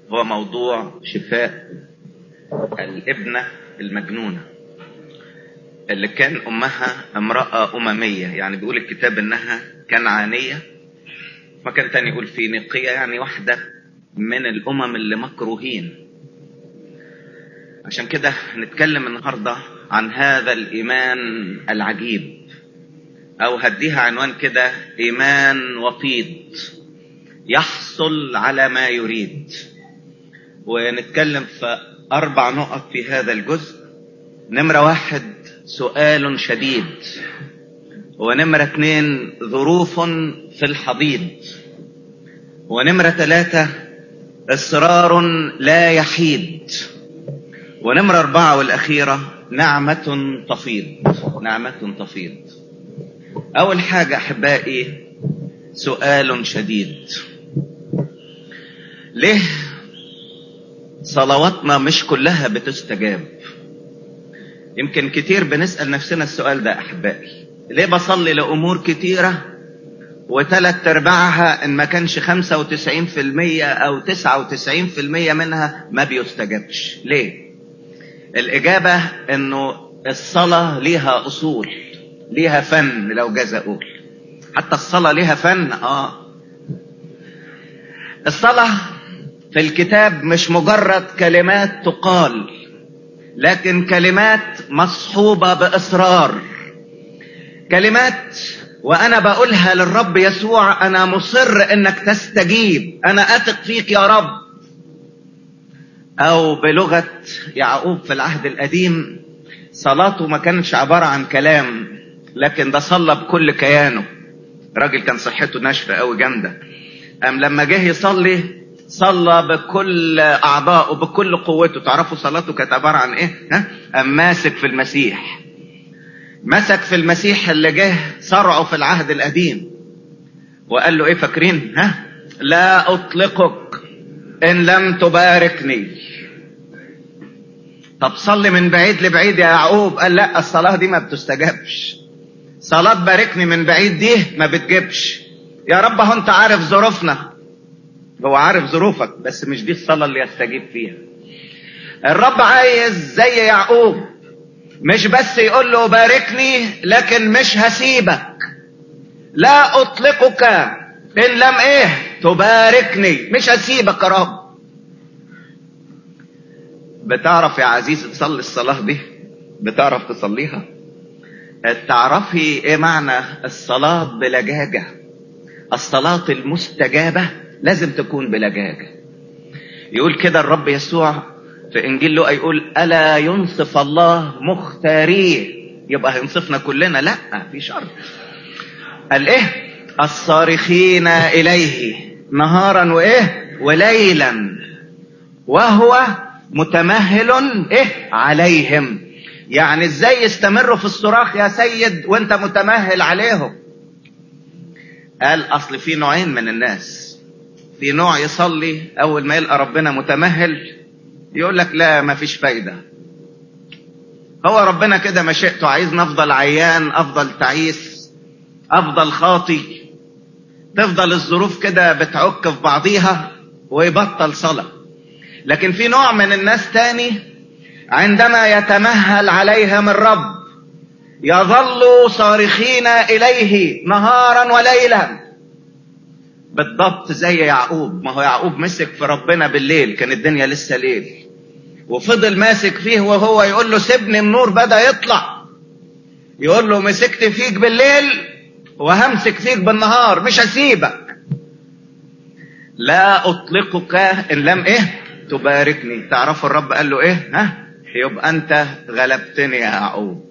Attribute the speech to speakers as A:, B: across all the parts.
A: هو موضوع شفاء الابنة المجنونة اللي كان امها امرأة اممية يعني بيقول الكتاب انها كنعانية مكان تاني يقول فينيقية يعني واحدة من الامم اللي مكروهين عشان كده نتكلم النهاردة عن هذا الايمان العجيب او هديها عنوان كده ايمان وطيد يحصل على ما يريد ونتكلم في اربع نقط في هذا الجزء نمرة واحد سؤال شديد ونمرة اتنين ظروف في الحضيض ونمرة ثلاثة اصرار لا يحيد ونمرة اربعة والاخيرة نعمة تفيض نعمة تفيض اول حاجة احبائي سؤال شديد ليه صلواتنا مش كلها بتستجاب يمكن كتير بنسأل نفسنا السؤال ده احبائي ليه بصلي لامور كتيرة وثلاث ارباعها ان ما كانش خمسة وتسعين في المية او تسعة وتسعين في المية منها ما بيستجابش ليه الاجابة انه الصلاة ليها اصول ليها فن لو جاز اقول حتى الصلاة ليها فن اه الصلاة في الكتاب مش مجرد كلمات تقال لكن كلمات مصحوبة بإصرار كلمات وأنا بقولها للرب يسوع أنا مصر إنك تستجيب أنا أثق فيك يا رب أو بلغة يعقوب في العهد القديم صلاته ما كانش عبارة عن كلام لكن ده صلى بكل كيانه راجل كان صحته ناشفة قوي جامدة أم لما جه يصلي صلى بكل أعضائه بكل قوته تعرفوا صلاته كانت عبارة عن إيه؟ ها؟ أم ماسك في المسيح مسك في المسيح اللي جه صرعه في العهد القديم وقال له إيه فاكرين؟ ها؟ لا أطلقك إن لم تباركني طب صلي من بعيد لبعيد يا يعقوب قال لا الصلاة دي ما بتستجابش صلاة باركني من بعيد دي ما بتجيبش يا رب هو انت عارف ظروفنا هو عارف ظروفك بس مش دي الصلاة اللي يستجيب فيها الرب عايز زي يعقوب مش بس يقول له باركني لكن مش هسيبك لا اطلقك ان لم ايه تباركني مش هسيبك يا رب بتعرف يا عزيز تصلي الصلاة دي بتعرف تصليها تعرفي ايه معنى الصلاة بلجاجة الصلاة المستجابة لازم تكون بلجاجة يقول كده الرب يسوع في انجيل لوقا يقول الا ينصف الله مختاريه يبقى هينصفنا كلنا لا في شرط قال ايه الصارخين اليه نهارا وايه وليلا وهو متمهل ايه عليهم يعني ازاي يستمروا في الصراخ يا سيد وانت متمهل عليهم قال اصل في نوعين من الناس في نوع يصلي اول ما يلقى ربنا متمهل يقول لك لا ما فيش فايدة هو ربنا كده مشيئته عايز نفضل عيان افضل تعيس افضل خاطي تفضل الظروف كده بتعك في بعضيها ويبطل صلاة لكن في نوع من الناس تاني عندما يتمهل عليهم الرب يظلوا صارخين اليه نهارا وليلا بالضبط زي يعقوب ما هو يعقوب مسك في ربنا بالليل كان الدنيا لسه ليل وفضل ماسك فيه وهو يقول له سيبني النور بدا يطلع يقول له مسكت فيك بالليل وهمسك فيك بالنهار مش هسيبك لا اطلقك ان لم ايه تباركني تعرفوا الرب قال له ايه ها يبقى انت غلبتني يا يعقوب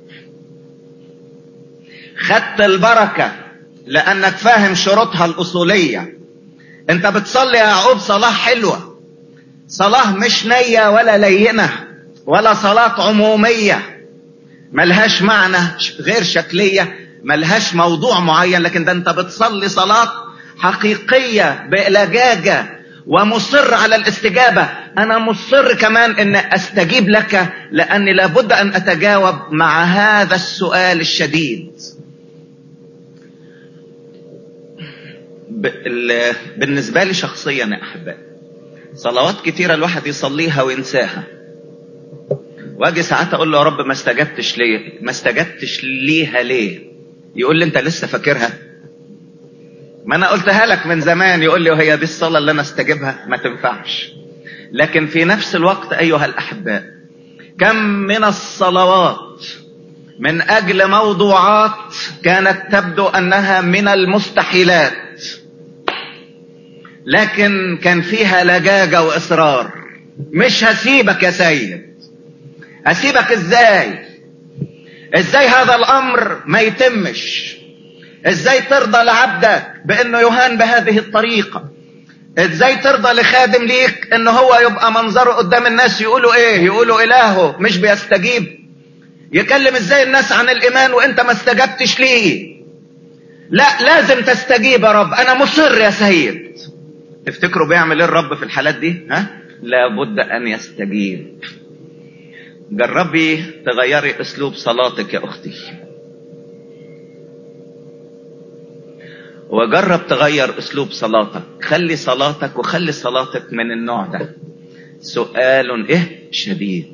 A: خدت البركة لانك فاهم شروطها الاصولية انت بتصلي يا يعقوب صلاة حلوة صلاة مش نية ولا لينة ولا صلاة عمومية ملهاش معنى غير شكلية ملهاش موضوع معين لكن ده انت بتصلي صلاة حقيقية بلجاجة ومصر على الاستجابة انا مصر كمان ان استجيب لك لاني لابد ان اتجاوب مع هذا السؤال الشديد بالنسبة لي شخصيا يا احبائي صلوات كتيرة الواحد يصليها وينساها واجي ساعات اقول له يا رب ما استجبتش ليه ما استجبتش ليها ليه يقول لي انت لسه فاكرها ما انا قلتها لك من زمان يقول لي وهي دي الصلاة اللي انا استجيبها ما تنفعش لكن في نفس الوقت ايها الاحباء كم من الصلوات من اجل موضوعات كانت تبدو انها من المستحيلات لكن كان فيها لجاجة واصرار مش هسيبك يا سيد هسيبك ازاي ازاي هذا الامر ما يتمش ازاي ترضى لعبدك بانه يهان بهذه الطريقة ازاي ترضى لخادم ليك ان هو يبقى منظره قدام الناس يقولوا ايه يقولوا الهه مش بيستجيب يكلم ازاي الناس عن الايمان وانت ما استجبتش ليه لا لازم تستجيب يا رب انا مصر يا سيد تفتكروا بيعمل ايه الرب في الحالات دي ها لابد ان يستجيب جربي تغيري اسلوب صلاتك يا اختي وجرب تغير اسلوب صلاتك خلي صلاتك وخلي صلاتك من النوع ده سؤال ايه شديد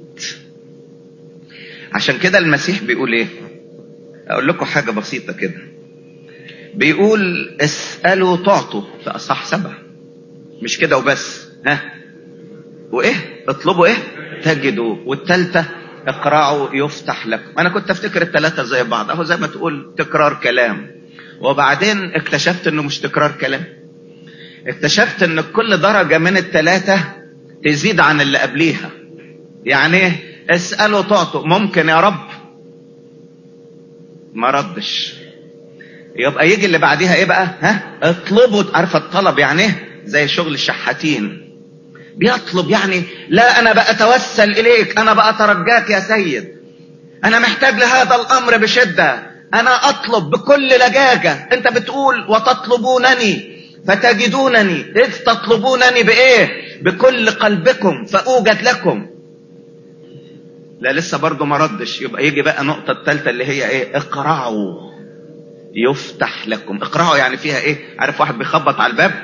A: عشان كده المسيح بيقول ايه اقول لكم حاجة بسيطة كده بيقول اسألوا تعطوا في اصح سبعة مش كده وبس ها وايه اطلبوا ايه تجدوا والتالتة اقرعوا يفتح لكم انا كنت افتكر التلاتة زي بعض اهو زي ما تقول تكرار كلام وبعدين اكتشفت انه مش تكرار كلام اكتشفت ان كل درجة من التلاتة تزيد عن اللي قبليها يعني اسألوا تعطوا ممكن يا رب ما ردش يبقى يجي اللي بعديها ايه بقى ها اطلبوا عارفه الطلب يعني ايه زي شغل الشحاتين بيطلب يعني لا انا بقى اتوسل اليك انا بقى اترجاك يا سيد انا محتاج لهذا الامر بشدة انا اطلب بكل لجاجة انت بتقول وتطلبونني فتجدونني اذ تطلبونني بايه بكل قلبكم فاوجد لكم لا لسه برضه ما ردش يبقى يجي بقى النقطة الثالثة اللي هي ايه اقرعوا يفتح لكم اقرعوا يعني فيها ايه عارف واحد بيخبط على الباب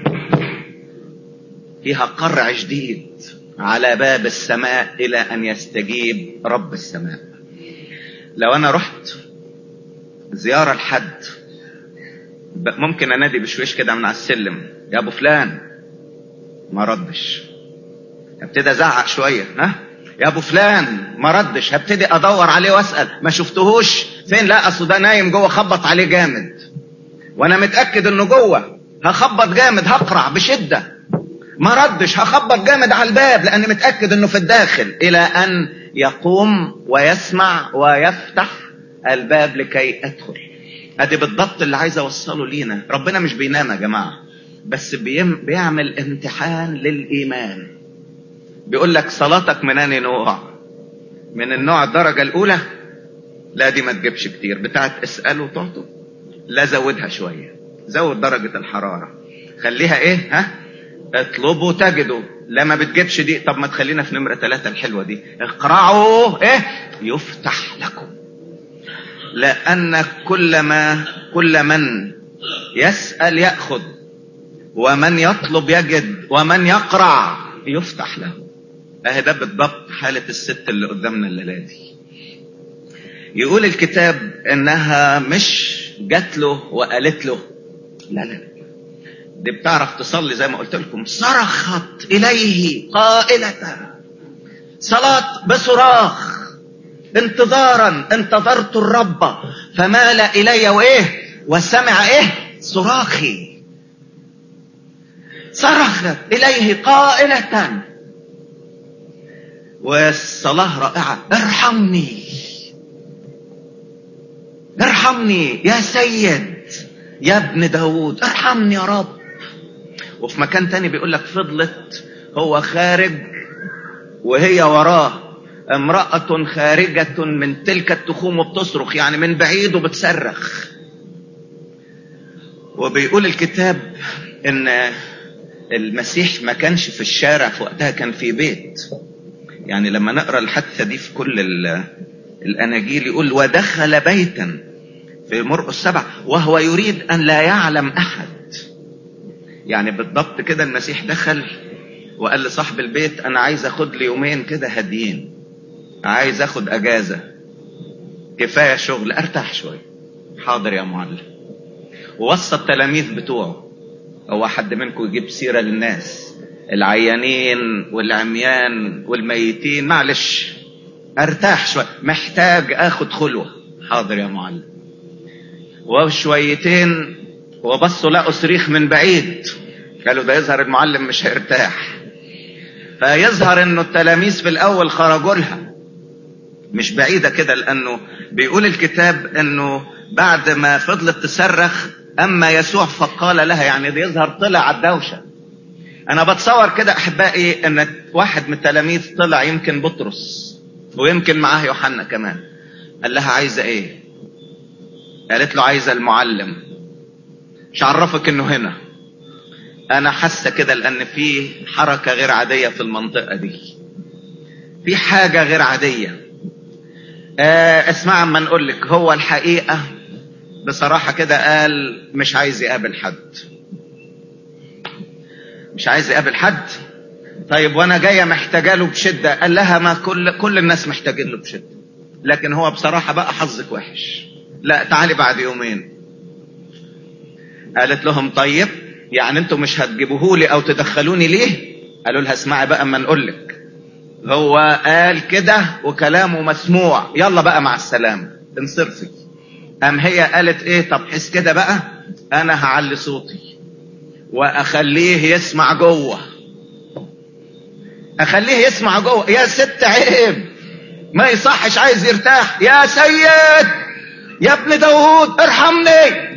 A: فيها قرع شديد على باب السماء الى ان يستجيب رب السماء لو انا رحت زيارة لحد ممكن انادي بشويش كده من على السلم يا ابو فلان ما ردش ابتدي ازعق شوية ها يا ابو فلان ما ردش هبتدي ادور عليه واسال ما شفتهوش فين لا اصل ده نايم جوه خبط عليه جامد وانا متاكد انه جوه هخبط جامد هقرع بشده ما ردش هخبط جامد على الباب لاني متاكد انه في الداخل الى ان يقوم ويسمع ويفتح الباب لكي ادخل ادي بالضبط اللي عايز اوصله لينا ربنا مش بينام يا جماعه بس بيم بيعمل امتحان للايمان بيقول لك صلاتك من انهي نوع من النوع الدرجه الاولى لا دي ما تجيبش كتير بتاعت اساله تعطوا لا زودها شويه زود درجه الحراره خليها ايه ها اطلبوا تجدوا لا ما بتجيبش دي طب ما تخلينا في نمرة ثلاثة الحلوة دي اقرعوا ايه يفتح لكم لأن كل ما كل من يسأل يأخذ ومن يطلب يجد ومن يقرع يفتح له اهي ده بالضبط حالة الست اللي قدامنا الليلة دي يقول الكتاب انها مش جات له وقالت له لا لا لا دي بتعرف تصلي زي ما قلت لكم صرخت اليه قائلة صلاة بصراخ انتظارا انتظرت الرب فمال الي وايه وسمع ايه صراخي صرخت اليه قائلة والصلاة رائعة ارحمني ارحمني يا سيد يا ابن داود ارحمني يا رب وفي مكان تاني بيقول لك فضلت هو خارج وهي وراه امرأة خارجة من تلك التخوم وبتصرخ يعني من بعيد وبتصرخ وبيقول الكتاب ان المسيح ما كانش في الشارع في وقتها كان في بيت يعني لما نقرا الحادثه دي في كل الاناجيل يقول ودخل بيتا في مرقس السبع وهو يريد ان لا يعلم احد يعني بالضبط كده المسيح دخل وقال لصاحب البيت انا عايز اخد لي يومين كده هاديين عايز اخد اجازة كفاية شغل ارتاح شوية حاضر يا معلم ووصى التلاميذ بتوعه هو حد منكم يجيب سيرة للناس العيانين والعميان والميتين معلش ارتاح شوية محتاج اخد خلوة حاضر يا معلم وشويتين وبصوا لقوا صريخ من بعيد قالوا ده يظهر المعلم مش هيرتاح فيظهر انه التلاميذ في الاول خرجوا لها مش بعيدة كده لانه بيقول الكتاب انه بعد ما فضلت تصرخ اما يسوع فقال لها يعني ده يظهر طلع على الدوشة انا بتصور كده احبائي ان واحد من التلاميذ طلع يمكن بطرس ويمكن معاه يوحنا كمان قال لها عايزة ايه قالت له عايزة المعلم مش عرفك انه هنا انا حاسة كده لان في حركة غير عادية في المنطقة دي في حاجة غير عادية آه اسمع ما نقول لك هو الحقيقة بصراحة كده قال مش عايز يقابل حد مش عايز يقابل حد طيب وانا جاية محتاجة له بشدة قال لها ما كل كل الناس محتاجين له بشدة لكن هو بصراحة بقى حظك وحش لا تعالي بعد يومين قالت لهم طيب يعني انتوا مش هتجيبوه لي او تدخلوني ليه قالوا لها اسمعي بقى اما نقول لك هو قال كده وكلامه مسموع يلا بقى مع السلامة انصرفي ام هي قالت ايه طب حس كده بقى انا هعلي صوتي واخليه يسمع جوه اخليه يسمع جوه يا ست عيب ما يصحش عايز يرتاح يا سيد يا ابن داوود ارحمني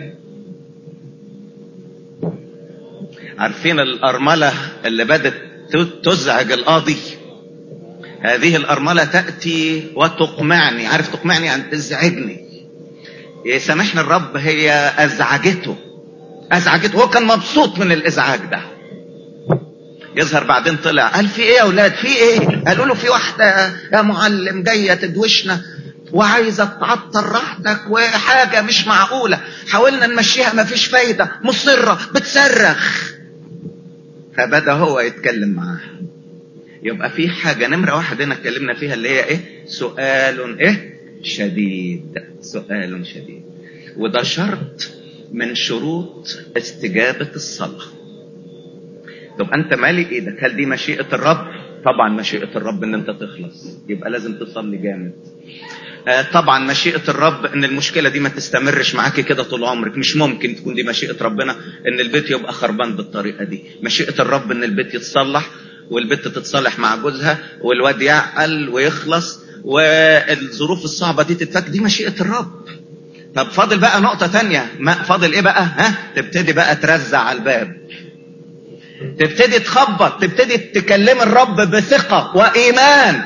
A: عارفين الأرملة اللي بدت تزعج القاضي هذه الأرملة تأتي وتقمعني عارف تقمعني يعني تزعجني يسامحني الرب هي أزعجته أزعجته هو كان مبسوط من الإزعاج ده يظهر بعدين طلع قال في ايه يا اولاد في ايه قالوا له في واحدة يا معلم جاية تدوشنا وعايزة تعطل راحتك وحاجة مش معقولة حاولنا نمشيها مفيش فايدة مصرة بتصرخ فبدأ هو يتكلم معاها يبقى في حاجة نمرة واحد هنا اتكلمنا فيها اللي هي ايه سؤال ايه شديد سؤال شديد وده شرط من شروط استجابة الصلاة طب انت مالي ايدك هل دي مشيئة الرب طبعا مشيئة الرب ان انت تخلص يبقى لازم تصلي جامد آه طبعا مشيئة الرب ان المشكلة دي ما تستمرش معاك كده طول عمرك مش ممكن تكون دي مشيئة ربنا ان البيت يبقى خربان بالطريقة دي مشيئة الرب ان البيت يتصلح والبنت تتصالح مع جوزها والواد يعقل ويخلص والظروف الصعبة دي تتفك دي مشيئة الرب طب فاضل بقى نقطة تانية ما فاضل ايه بقى ها تبتدي بقى ترزع على الباب تبتدي تخبط تبتدي تكلم الرب بثقة وإيمان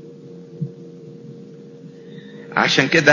A: عشان كده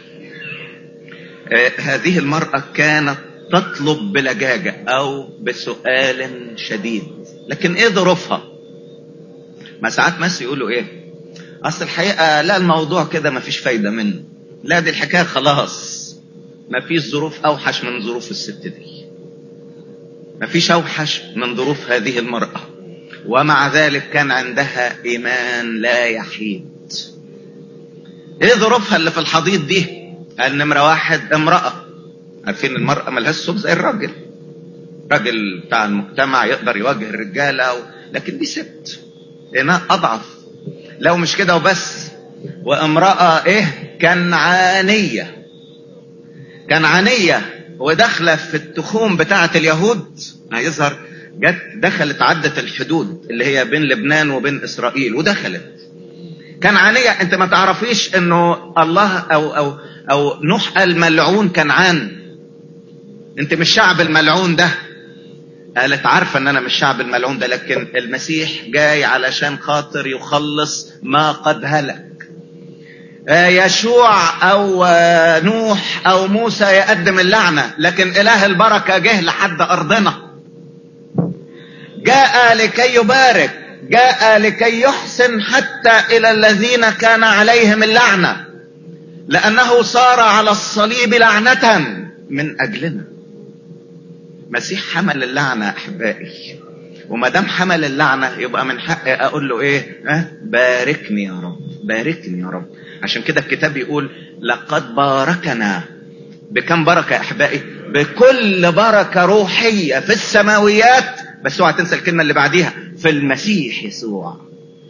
A: آه هذه المرأة كانت تطلب بلجاجة أو بسؤال شديد لكن إيه ظروفها ما ساعات ناس يقولوا إيه أصل الحقيقة لا الموضوع كده ما فيش فايدة منه لا دي الحكاية خلاص ما فيش ظروف أوحش من ظروف الست دي ما فيش أوحش من ظروف هذه المرأة ومع ذلك كان عندها إيمان لا يحيد إيه ظروفها اللي في الحضيض دي قال نمرة واحد امرأة عارفين المرأة ملهاش صوت زي الراجل راجل بتاع المجتمع يقدر يواجه الرجالة و... لكن دي ست إناء أضعف لو مش كده وبس وامرأة إيه كنعانية كنعانية وداخلة في التخوم بتاعة اليهود هيظهر جت دخلت عدت الحدود اللي هي بين لبنان وبين إسرائيل ودخلت كنعانية انت ما تعرفيش انه الله او او او نوح الملعون كنعان انت مش شعب الملعون ده قالت عارفة ان انا مش شعب الملعون ده لكن المسيح جاي علشان خاطر يخلص ما قد هلك يشوع او نوح او موسى يقدم اللعنة لكن اله البركة جه لحد ارضنا جاء لكي يبارك جاء لكي يحسن حتى الى الذين كان عليهم اللعنة لانه صار على الصليب لعنة من اجلنا مسيح حمل اللعنة احبائي وما دام حمل اللعنه يبقى من حقي اقول له ايه ها باركني يا رب باركني يا رب عشان كده الكتاب يقول لقد باركنا بكم بركه يا احبائي بكل بركه روحيه في السماويات بس اوعى تنسى الكلمه اللي بعديها في المسيح يسوع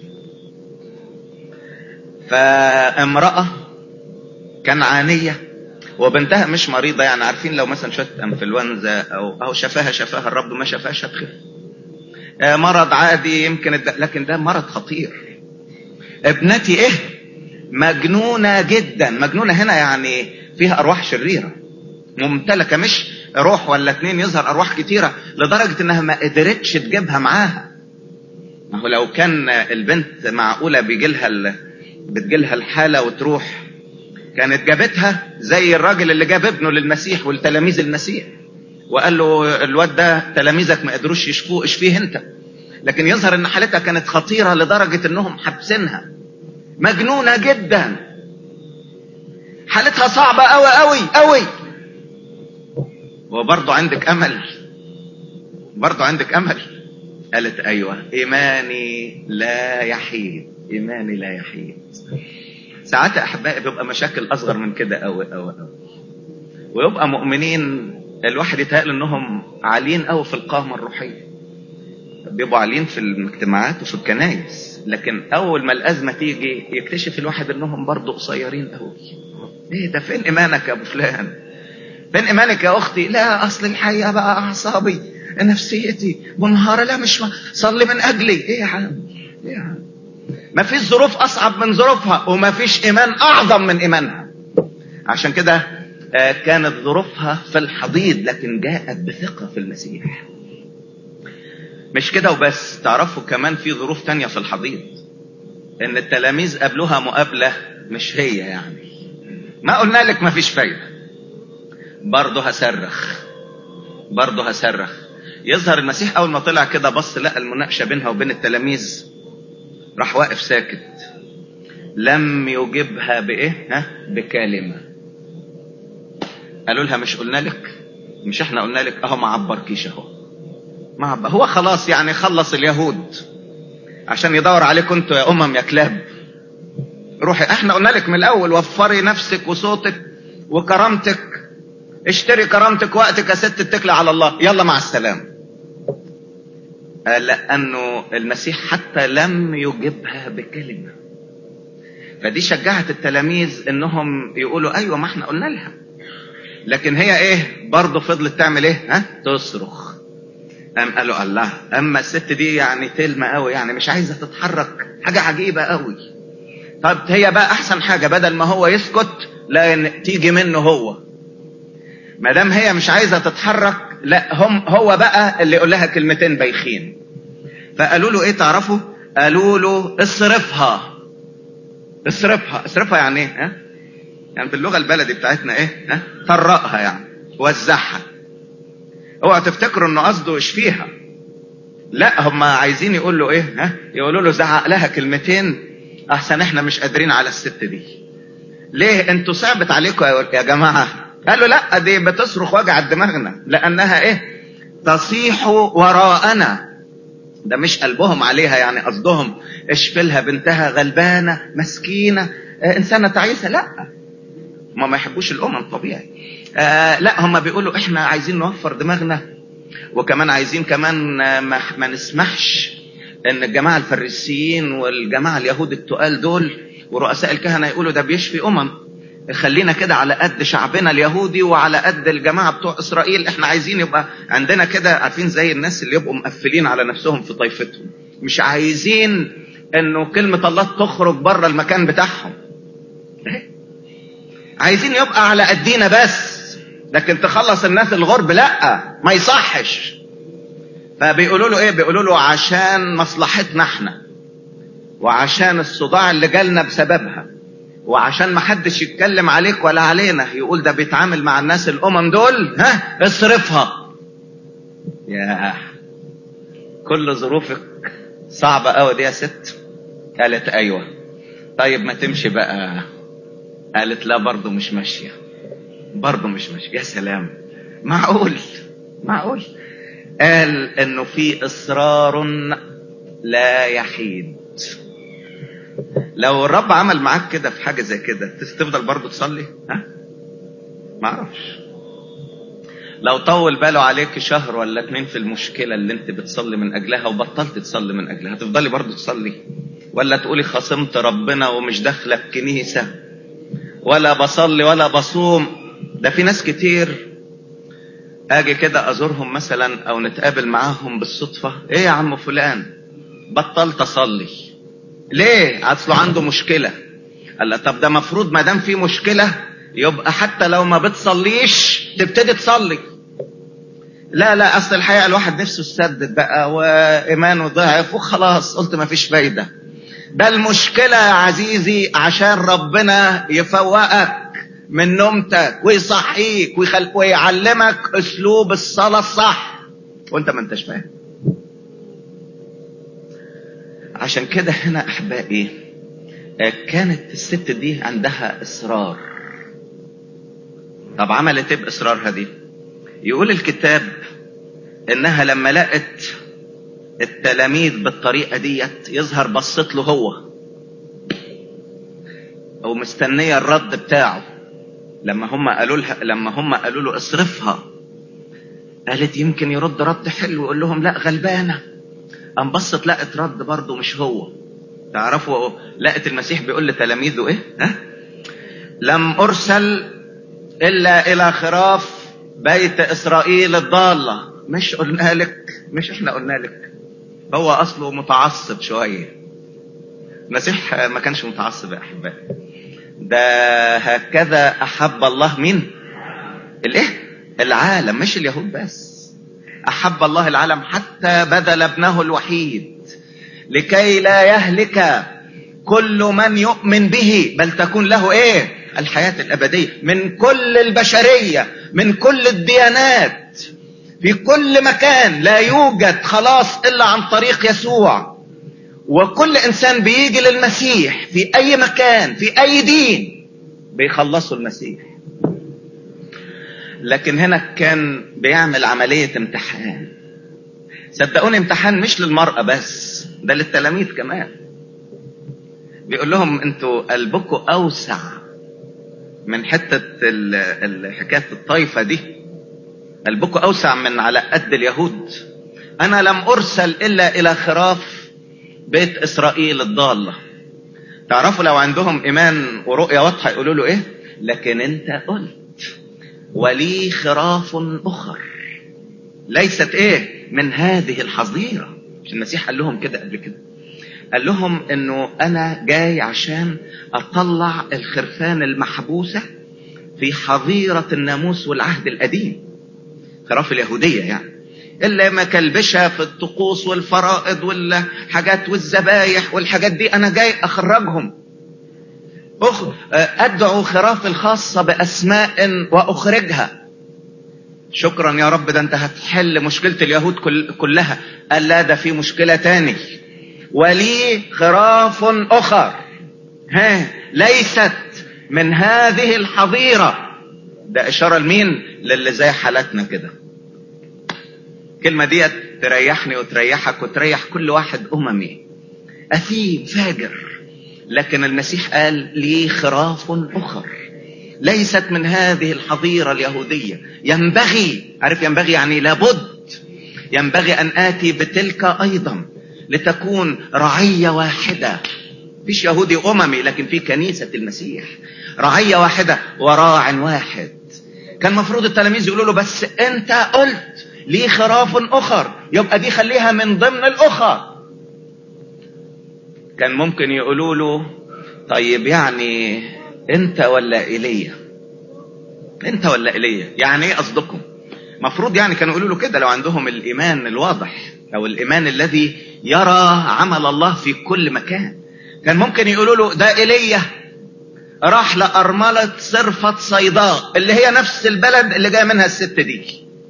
A: فامراه كنعانيه وبنتها مش مريضه يعني عارفين لو مثلا شويه انفلونزا او او شفاها شفاها الرب ما شفاهاش هتخف آه، مرض عادي يمكن الد... لكن ده مرض خطير ابنتي ايه مجنونه جدا مجنونه هنا يعني فيها ارواح شريره ممتلكه مش روح ولا اتنين يظهر ارواح كتيره لدرجه انها ما قدرتش تجيبها معاها ما هو لو كان البنت معقوله بيجي لها ال... بتجي لها الحاله وتروح كانت جابتها زي الراجل اللي جاب ابنه للمسيح والتلاميذ المسيح وقال له الواد ده تلاميذك ما قدروش يشفوه اشفيه انت لكن يظهر ان حالتها كانت خطيره لدرجه انهم حابسينها مجنونه جدا حالتها صعبه قوي قوي قوي وبرضه عندك امل برضه عندك امل قالت ايوه ايماني لا يحيد ايماني لا يحيد ساعات يا احبائي بيبقى مشاكل اصغر من كده قوي قوي قوي ويبقى مؤمنين الواحد يتهيأ انهم عاليين قوي في القامه الروحيه بيبقوا عاليين في المجتمعات وفي الكنايس لكن اول ما الازمه تيجي يكتشف الواحد انهم برضه قصيرين قوي ايه ده فين ايمانك يا ابو فلان فين ايمانك يا اختي لا اصل الحقيقه بقى اعصابي نفسيتي منهاره لا مش م... صلي من اجلي ايه يا عم ايه يا عم ما فيش ظروف اصعب من ظروفها وما فيش ايمان اعظم من ايمانها عشان كده آه، كانت ظروفها في الحضيض لكن جاءت بثقه في المسيح مش كده وبس تعرفوا كمان في ظروف تانية في الحضيض ان التلاميذ قابلوها مقابله مش هي يعني ما قلنا لك ما فيش فايده برضه هصرخ برضه هصرخ يظهر المسيح اول ما طلع كده بص لقى المناقشه بينها وبين التلاميذ راح واقف ساكت لم يجبها بايه ها بكلمه قالوا لها مش قلنا لك مش احنا قلنا لك اهو ما عبركيش اهو ما عبر هو خلاص يعني خلص اليهود عشان يدور عليكم انتوا يا امم يا كلاب روحي احنا قلنا لك من الاول وفري نفسك وصوتك وكرامتك اشتري كرامتك وقتك يا ست اتكلي على الله يلا مع السلامه لانه المسيح حتى لم يجبها بكلمه فدي شجعت التلاميذ انهم يقولوا ايوه ما احنا قلنا لها لكن هي ايه برضه فضلت تعمل ايه ها تصرخ قام قالوا الله اما الست دي يعني تلمة قوي يعني مش عايزه تتحرك حاجه عجيبه قوي طب هي بقى احسن حاجه بدل ما هو يسكت لا تيجي منه هو ما دام هي مش عايزه تتحرك لا هم هو بقى اللي يقول لها كلمتين بايخين فقالوا له ايه تعرفوا قالوا له اصرفها اصرفها اصرفها يعني ايه ها يعني باللغه البلدي بتاعتنا ايه ها طرقها يعني وزعها اوعوا تفتكروا انه قصده اشفيها لا هم عايزين يقول له ايه ها يقولوا له زعق لها كلمتين احسن احنا مش قادرين على الست دي ليه انتوا صعبت عليكم يا جماعه قالوا لا دي بتصرخ وجع دماغنا لانها ايه تصيح وراءنا ده مش قلبهم عليها يعني قصدهم اشفي لها بنتها غلبانه مسكينه آه انسانه تعيسه لا ما ما يحبوش الامم طبيعي آه لا هم بيقولوا احنا عايزين نوفر دماغنا وكمان عايزين كمان آه ما, ما نسمحش ان الجماعه الفريسيين والجماعه اليهود التقال دول ورؤساء الكهنه يقولوا ده بيشفي امم خلينا كده على قد شعبنا اليهودي وعلى قد الجماعه بتوع اسرائيل احنا عايزين يبقى عندنا كده عارفين زي الناس اللي يبقوا مقفلين على نفسهم في طائفتهم مش عايزين انه كلمه الله تخرج بره المكان بتاعهم عايزين يبقى على قدينا بس لكن تخلص الناس الغرب لا ما يصحش فبيقولوا له ايه بيقولوا له عشان مصلحتنا احنا وعشان الصداع اللي جالنا بسببها وعشان ما حدش يتكلم عليك ولا علينا يقول ده بيتعامل مع الناس الامم دول ها اصرفها يا كل ظروفك صعبة قوي دي يا ست قالت ايوه طيب ما تمشي بقى قالت لا برضه مش ماشية برضه مش ماشية يا سلام معقول معقول قال انه في اصرار لا يحيد لو الرب عمل معاك كده في حاجه زي كده تفضل برضه تصلي ها ما اعرفش لو طول باله عليك شهر ولا اتنين في المشكله اللي انت بتصلي من اجلها وبطلت تصلي من اجلها تفضلي برضه تصلي ولا تقولي خصمت ربنا ومش داخله الكنيسه ولا بصلي ولا بصوم ده في ناس كتير اجي كده ازورهم مثلا او نتقابل معاهم بالصدفه ايه يا عم فلان بطلت اصلي ليه اصله عنده مشكله قال لا طب ده مفروض ما دام في مشكله يبقى حتى لو ما بتصليش تبتدي تصلي لا لا اصل الحقيقه الواحد نفسه يسدد بقى وايمانه ضعف وخلاص قلت ما فيش فايده ده المشكله يا عزيزي عشان ربنا يفوقك من نومتك ويصحيك ويخل... ويعلمك اسلوب الصلاه الصح وانت ما انتش فاهم عشان كده هنا احبائي كانت الست دي عندها اصرار طب عملت ايه باصرارها دي يقول الكتاب انها لما لقت التلاميذ بالطريقه ديت يظهر بصت له هو او مستنيه الرد بتاعه لما هم قالوا لها لما هم قالوا له اصرفها قالت يمكن يرد رد حلو يقول لهم لا غلبانه قام بصت لقت رد برضه مش هو تعرفوا لقت المسيح بيقول لتلاميذه ايه ها لم ارسل الا الى خراف بيت اسرائيل الضاله مش قلنا لك مش احنا قلنا لك هو اصله متعصب شويه المسيح ما كانش متعصب يا احبائي ده هكذا احب الله مين الايه العالم مش اليهود بس احب الله العالم حتى بذل ابنه الوحيد لكي لا يهلك كل من يؤمن به بل تكون له ايه الحياة الابدية من كل البشرية من كل الديانات في كل مكان لا يوجد خلاص الا عن طريق يسوع وكل انسان بيجي للمسيح في اي مكان في اي دين بيخلصوا المسيح لكن هنا كان بيعمل عملية امتحان صدقوني امتحان مش للمرأة بس ده للتلاميذ كمان بيقول لهم انتوا قلبكم اوسع من حتة حكاية الطائفة دي قلبكم اوسع من على قد اليهود انا لم ارسل الا الى خراف بيت اسرائيل الضالة تعرفوا لو عندهم ايمان ورؤية واضحة يقولوا له ايه لكن انت قلت ولي خراف اخر ليست ايه من هذه الحظيرة مش المسيح قال لهم كده قبل كده قال لهم انه انا جاي عشان اطلع الخرفان المحبوسة في حظيرة الناموس والعهد القديم خراف اليهودية يعني اللي مكلبشة في الطقوس والفرائض والحاجات والذبايح والحاجات دي انا جاي اخرجهم ادعو خراف الخاصة باسماء واخرجها شكرا يا رب ده انت هتحل مشكلة اليهود كل كلها قال لا ده في مشكلة تاني ولي خراف اخر ها ليست من هذه الحظيرة ده اشارة لمين للي زي حالتنا كده الكلمة دي تريحني وتريحك وتريح كل واحد اممي اثيم فاجر لكن المسيح قال لي خراف اخر ليست من هذه الحظيرة اليهودية ينبغي عارف ينبغي يعني لابد ينبغي ان اتي بتلك ايضا لتكون رعية واحدة فيش يهودي اممي لكن في كنيسة المسيح رعية واحدة وراع واحد كان مفروض التلاميذ يقولوا له بس انت قلت لي خراف اخر يبقى دي خليها من ضمن الاخر كان ممكن يقولوا له طيب يعني انت ولا ايليا انت ولا ايليا يعني ايه قصدكم مفروض يعني كانوا يقولوا له كده لو عندهم الايمان الواضح او الايمان الذي يرى عمل الله في كل مكان كان ممكن يقولوا له ده ايليا راح لأرملة صرفة صيداء اللي هي نفس البلد اللي جاي منها الست دي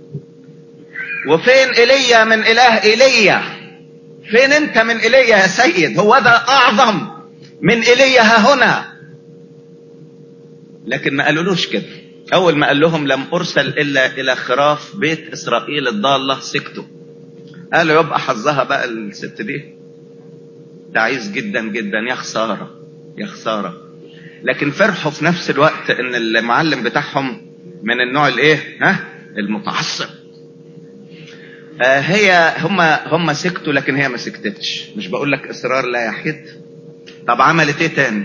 A: وفين ايليا من اله ايليا فين انت من ايليا يا سيد هو ده اعظم من ايليا ها هنا لكن ما قالولوش كده اول ما قال لهم لم ارسل الا الى خراف بيت اسرائيل الضالة سكتوا قالوا يبقى حظها بقى الست دي تعيس جدا جدا يا خساره يا خساره لكن فرحوا في نفس الوقت ان المعلم بتاعهم من النوع الايه ها المتعصب آه هي هم هم سكتوا لكن هي ما سكتتش مش بقول لك اصرار لا يحيد طب عملت ايه تاني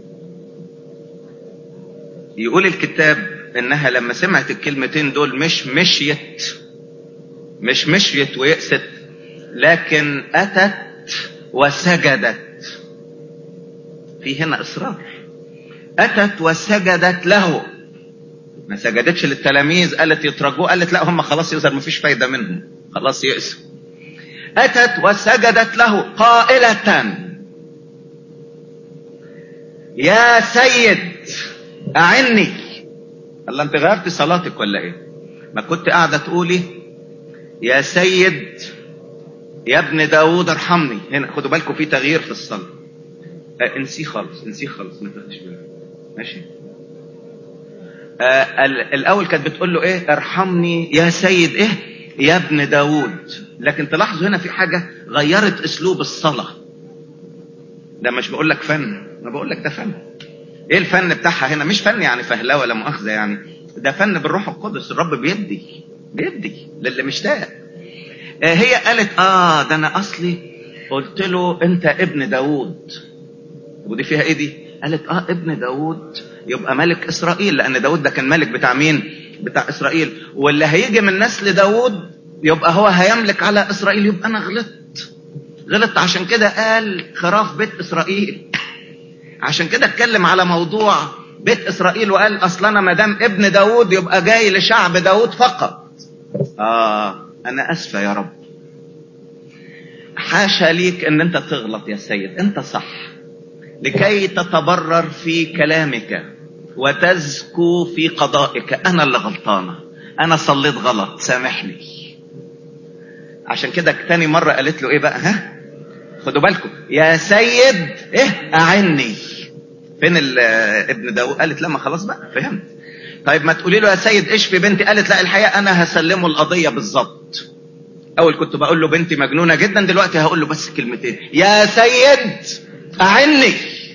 A: يقول الكتاب انها لما سمعت الكلمتين دول مش مشيت مش مشيت ويأست لكن اتت وسجدت في هنا اصرار اتت وسجدت له ما سجدتش للتلاميذ قالت يترجوه قالت لا هم خلاص يظهر ما فيش فايدة منهم خلاص يأسوا أتت وسجدت له قائلة يا سيد أعني الله أنت غيرت صلاتك ولا إيه ما كنت قاعدة تقولي يا سيد يا ابن داود ارحمني هنا خدوا بالكم في تغيير في الصلاة آه انسيه خالص انسيه خالص ما تاخدش بالك ماشي آه الاول كانت بتقول له ايه ارحمني يا سيد ايه يا ابن داود لكن تلاحظوا هنا في حاجة غيرت اسلوب الصلاة ده مش بقول لك فن انا بقول لك ده فن ايه الفن بتاعها هنا مش فن يعني فهلوه ولا مؤاخذة يعني ده فن بالروح القدس الرب بيدي بيدي للي مشتاق آه هي قالت اه ده انا اصلي قلت له انت ابن داود ودي فيها ايه دي قالت اه ابن داود يبقى ملك اسرائيل لان داود ده كان ملك بتاع مين بتاع اسرائيل واللي هيجي من نسل داود يبقى هو هيملك على اسرائيل يبقى انا غلطت غلطت عشان كده قال خراف بيت اسرائيل عشان كده اتكلم على موضوع بيت اسرائيل وقال اصل انا ما دام ابن داود يبقى جاي لشعب داود فقط اه انا اسفه يا رب حاشا ليك ان انت تغلط يا سيد انت صح لكي تتبرر في كلامك وتزكو في قضائك انا اللي غلطانه انا صليت غلط سامحني عشان كده تاني مرة قالت له ايه بقى ها خدوا بالكم يا سيد ايه اعني فين ابن داود قالت لا ما خلاص بقى فهمت طيب ما تقولي له يا سيد ايش في بنتي قالت لا الحقيقة انا هسلمه القضية بالظبط اول كنت بقول له بنتي مجنونة جدا دلوقتي هقول له بس كلمتين يا سيد اعني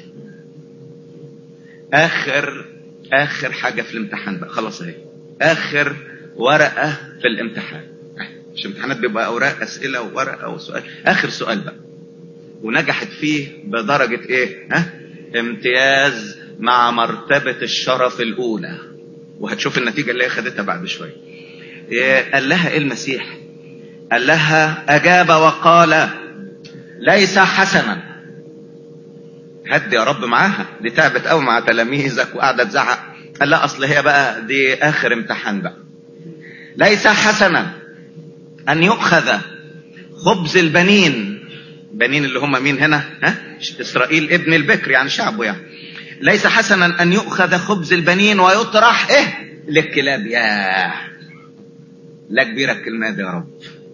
A: اخر اخر حاجة في الامتحان بقى خلاص اهي اخر ورقة في الامتحان مش امتحانات بيبقى اوراق اسئلة وورقة وسؤال اخر سؤال بقى ونجحت فيه بدرجة ايه ها امتياز مع مرتبة الشرف الاولى وهتشوف النتيجة اللي هي خدتها بعد شوية إيه قال لها ايه المسيح قال لها اجاب وقال ليس حسنا هدي يا رب معاها دي تعبت قوي مع تلاميذك وقاعده تزعق قال لا اصل هي بقى دي اخر امتحان بقى ليس حسنا ان يؤخذ خبز البنين بنين اللي هم مين هنا ها اسرائيل ابن البكر يعني شعبه يعني ليس حسنا ان يؤخذ خبز البنين ويطرح ايه للكلاب يا لا كبيره الكلمه دي يا رب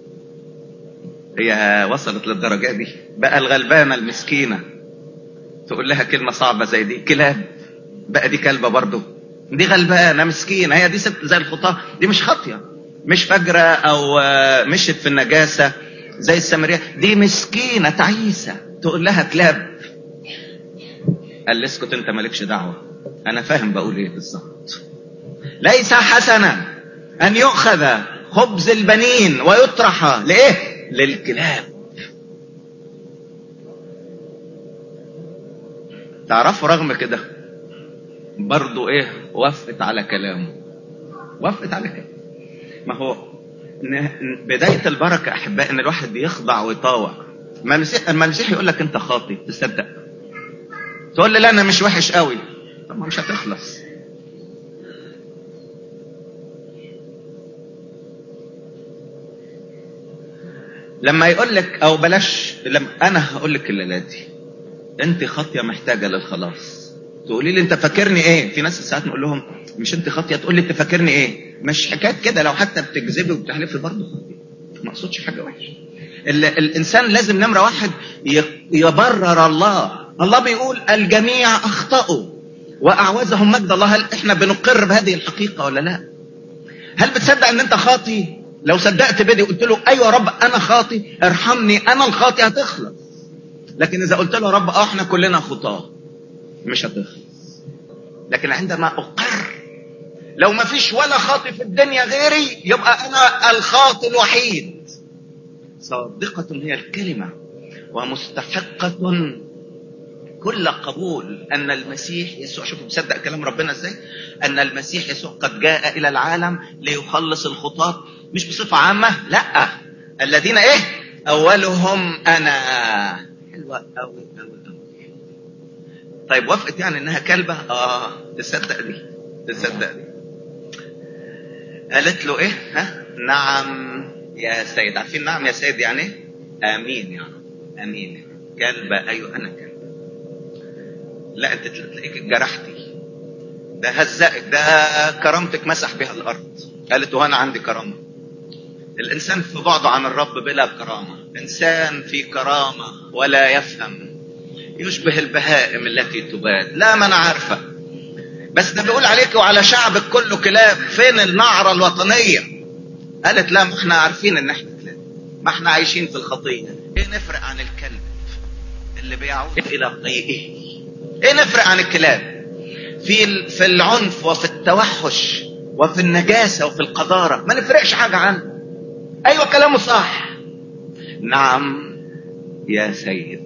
A: هي وصلت للدرجه دي بقى الغلبانه المسكينه تقول لها كلمة صعبة زي دي كلاب بقى دي كلبة برضه دي غلبانة مسكينة هي دي ست زي الخطاة دي مش خاطية مش فجرة او مشت في النجاسة زي السامرية دي مسكينة تعيسة تقول لها كلاب قال لي اسكت انت مالكش دعوة انا فاهم بقول ايه بالظبط ليس حسنا ان يؤخذ خبز البنين ويطرح لايه للكلاب تعرفوا رغم كده برضو ايه وافقت على كلامه وافقت على كلامه ما هو بداية البركة أحباء إن الواحد يخضع ويطاوع ما المسيح اما المسيح يقول لك أنت خاطي تصدق تقول لي لا أنا مش وحش قوي طب ما مش هتخلص لما يقول لك أو بلاش لما أنا هقول لك الليلة دي انت خاطيه محتاجه للخلاص تقولي لي انت فاكرني ايه في ناس ساعات نقول لهم مش انت خاطيه تقول لي انت فاكرني ايه مش حكايه كده لو حتى بتكذبي وبتحلفي برضه خاطيه ما اقصدش حاجه وحشه الانسان لازم نمره واحد يبرر الله الله بيقول الجميع اخطاوا واعوزهم مجد الله هل احنا بنقر بهذه الحقيقه ولا لا هل بتصدق ان انت خاطي لو صدقت بدي قلت له ايوه يا رب انا خاطي ارحمني انا الخاطي هتخلص لكن اذا قلت له يا رب اه احنا كلنا خطاه مش هتخلص لكن عندما اقر لو ما فيش ولا خاطي في الدنيا غيري يبقى انا الخاطي الوحيد صادقة هي الكلمة ومستحقة كل قبول ان المسيح يسوع شوفوا مصدق كلام ربنا ازاي ان المسيح يسوع قد جاء الى العالم ليخلص الخطاة مش بصفة عامة لا الذين ايه اولهم انا حلوة قوي قوي قوي طيب وافقت يعني انها كلبة اه تصدق دي تصدق دي قالت له ايه ها نعم يا سيد عارفين نعم يا سيد يعني ايه امين يعني امين كلبة ايوه انا كلبة لا انت تلاقيك جرحتي ده هزقك ده كرامتك مسح بها الارض قالت وانا عندي كرامه الانسان في بعده عن الرب بلا كرامه انسان في كرامه ولا يفهم يشبه البهائم التي تباد لا ما انا عارفه بس ده بيقول عليك وعلى شعبك كله كلاب فين النعره الوطنيه قالت لا ما احنا عارفين ان احنا كلاب ما احنا عايشين في الخطيه ايه نفرق عن الكلب اللي بيعود الى طيئه ايه نفرق عن الكلاب في في العنف وفي التوحش وفي النجاسه وفي القذاره ما نفرقش حاجه عنه ايوه كلامه صح نعم يا سيد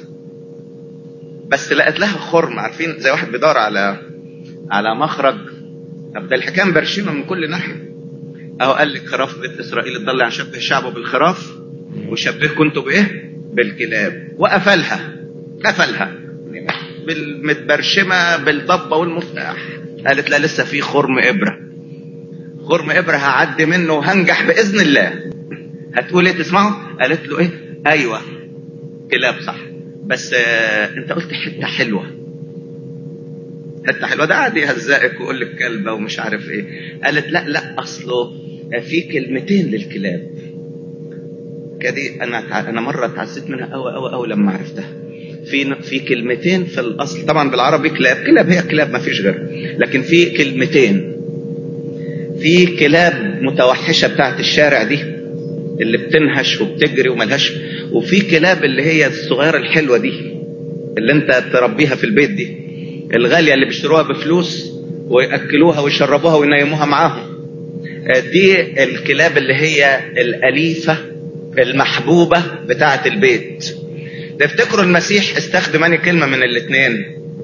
A: بس لقت لها خرم عارفين زي واحد بيدور على على مخرج طب ده الحكايه مبرشمه من كل ناحيه اهو قال لك خراف بيت اسرائيل اتضل عن شبه شعبه بالخراف وشبهكم انتوا بايه بالكلاب وقفلها قفلها بالمتبرشمه بالضبه والمفتاح قالت لا لسه في خرم ابره خرم ابره هعدي منه وهنجح باذن الله هتقول ايه تسمعوا قالت له ايه ايوه كلاب صح بس آه انت قلت حته حلوه حته حلوه ده عادي يهزقك ويقول لك كلبه ومش عارف ايه قالت لا لا اصله في كلمتين للكلاب كدي انا انا مره اتعزيت منها قوي قوي قوي لما عرفتها في في كلمتين في الاصل طبعا بالعربي كلاب كلاب هي كلاب ما فيش غيرها لكن في كلمتين في كلاب متوحشه بتاعت الشارع دي اللي بتنهش وبتجري وملهاش وفي كلاب اللي هي الصغيره الحلوه دي اللي انت تربيها في البيت دي الغاليه اللي بيشتروها بفلوس وياكلوها ويشربوها وينيموها معاهم دي الكلاب اللي هي الاليفه المحبوبه بتاعه البيت تفتكروا المسيح استخدم انهي كلمه من الاثنين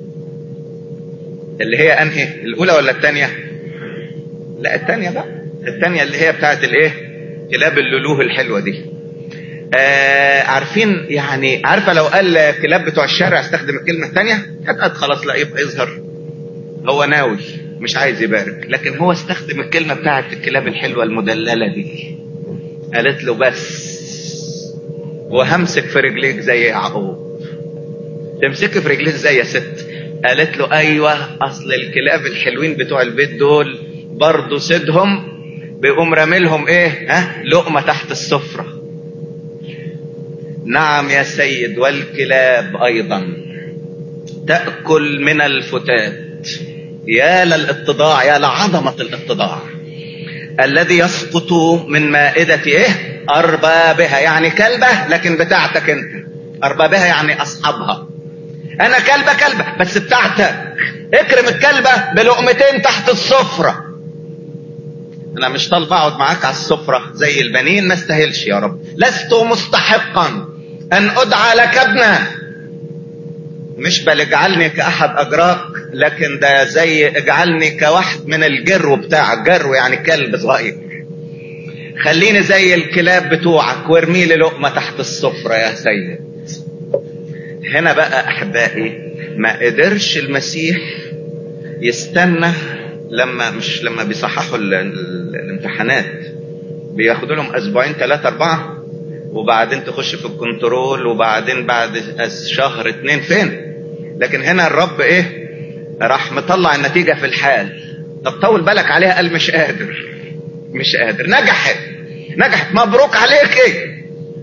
A: اللي هي انهي الاولى ولا الثانيه لا الثانيه بقى الثانيه اللي هي بتاعه الايه كلاب اللولوه الحلوه دي آه عارفين يعني عارفه لو قال كلاب بتوع الشارع استخدم الكلمه الثانيه هتقعد خلاص لا يبقى يظهر هو ناوي مش عايز يبارك لكن هو استخدم الكلمه بتاعه الكلاب الحلوه المدلله دي قالت له بس وهمسك في رجليك زي يعقوب تمسكي في رجليك زي يا ست قالت له ايوه اصل الكلاب الحلوين بتوع البيت دول برضه سيدهم بيقوم راملهم ايه ها لقمه تحت السفره نعم يا سيد والكلاب ايضا تاكل من الفتات يا للاتضاع يا لعظمه الاتضاع الذي يسقط من مائده ايه اربابها يعني كلبه لكن بتاعتك انت اربابها يعني اصحابها انا كلبه كلبه بس بتاعتك اكرم الكلبه بلقمتين تحت السفره انا مش طالب اقعد معاك على السفره زي البنين ما استاهلش يا رب لست مستحقا ان ادعى لك ابنا مش بل اجعلني كاحد اجراك لكن ده زي اجعلني كواحد من الجرو بتاعك جرو يعني كلب صغير خليني زي الكلاب بتوعك وارمي لي لقمه تحت السفره يا سيد هنا بقى احبائي ما قدرش المسيح يستنى لما مش لما بيصححوا ال ال الامتحانات بياخدوا لهم اسبوعين ثلاثة اربعة وبعدين تخش في الكنترول وبعدين بعد شهر اتنين فين لكن هنا الرب ايه راح مطلع النتيجة في الحال طب طول بالك عليها قال مش قادر مش قادر نجحت نجحت مبروك عليك ايه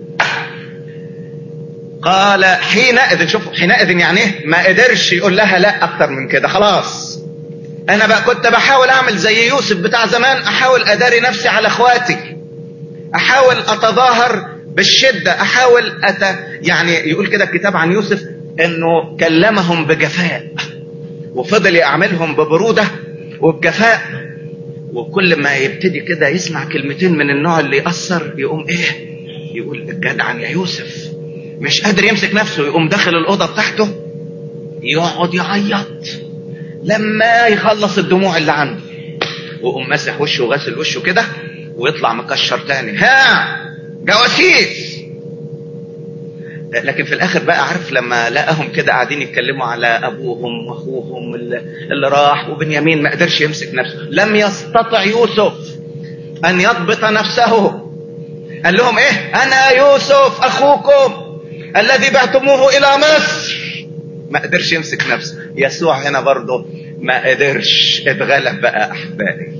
A: قال حينئذ شوفوا حينئذ يعني ايه ما قدرش يقول لها لا اكتر من كده خلاص انا بقى كنت بحاول اعمل زي يوسف بتاع زمان احاول اداري نفسي على اخواتي احاول اتظاهر بالشدة احاول أت... يعني يقول كده الكتاب عن يوسف انه كلمهم بجفاء وفضل يعملهم ببرودة وبجفاء وكل ما يبتدي كده يسمع كلمتين من النوع اللي يأثر يقوم ايه يقول الجدع يا يوسف مش قادر يمسك نفسه يقوم داخل الأوضة بتاعته يقعد يعيط لما يخلص الدموع اللي عنده ويقوم ماسح وشه وغسل وشه كده ويطلع مكشر تاني ها جواسيس لكن في الاخر بقى عارف لما لقاهم كده قاعدين يتكلموا على ابوهم واخوهم اللي, اللي راح وبنيامين ما قدرش يمسك نفسه لم يستطع يوسف ان يضبط نفسه قال لهم ايه انا يوسف اخوكم الذي بعتموه الى مصر ما قدرش يمسك نفسه يسوع هنا برضه ما قدرش اتغلب بقى احبائي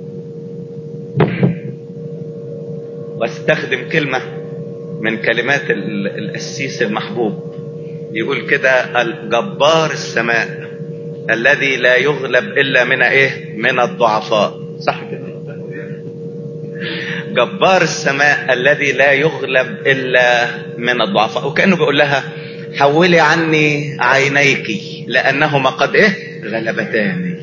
A: واستخدم كلمة من كلمات القسيس المحبوب يقول كده الجبار السماء الذي لا يغلب الا من ايه من الضعفاء صح كده جبار السماء الذي لا يغلب الا من الضعفاء وكانه بيقول لها حولي عني عينيك لانهما قد ايه غلبتاني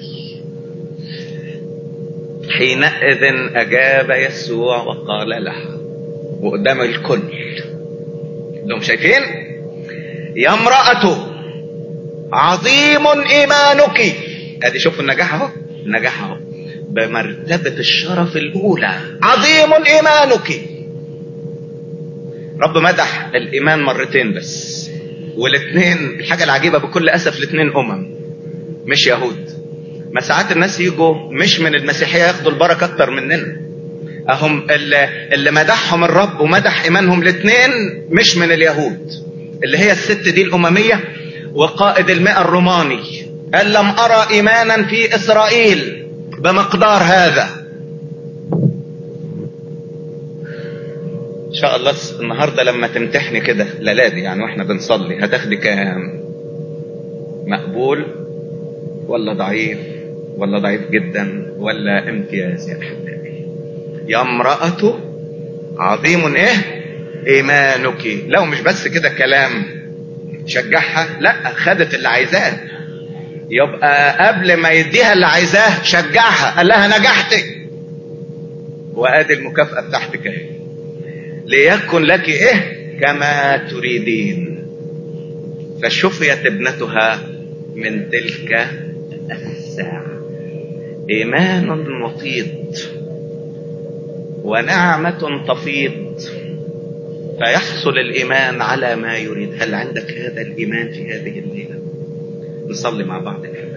A: حينئذ اجاب يسوع وقال لها وقدام الكل انتم شايفين يا امرأة عظيم ايمانك ادي شوفوا النجاح اهو النجاح اهو بمرتبة الشرف الاولى عظيم ايمانك رب مدح الايمان مرتين بس والاثنين الحاجة العجيبة بكل اسف الاثنين امم مش يهود ما ساعات الناس يجوا مش من المسيحية ياخدوا البركة اكتر مننا اهم اللي, اللي مدحهم الرب ومدح ايمانهم الاثنين مش من اليهود اللي هي الست دي الاممية وقائد المئة الروماني قال لم ارى ايمانا في اسرائيل بمقدار هذا ان شاء الله النهاردة لما تمتحني كده للادي يعني واحنا بنصلي هتاخدي كام مقبول ولا ضعيف ولا ضعيف جدا ولا امتياز يا احبابي يا امرأة عظيم ايه ايمانك لو مش بس كده كلام شجعها لا خدت اللي عايزاه يبقى قبل ما يديها اللي عايزاه شجعها قال لها نجحتك وادي المكافأة بتاعتك اهي ليكن لك ايه كما تريدين فشفيت ابنتها من تلك الساعة ايمان وطيد ونعمة تفيض فيحصل الايمان على ما يريد هل عندك هذا الايمان في هذه الليلة نصلي مع بعض الآن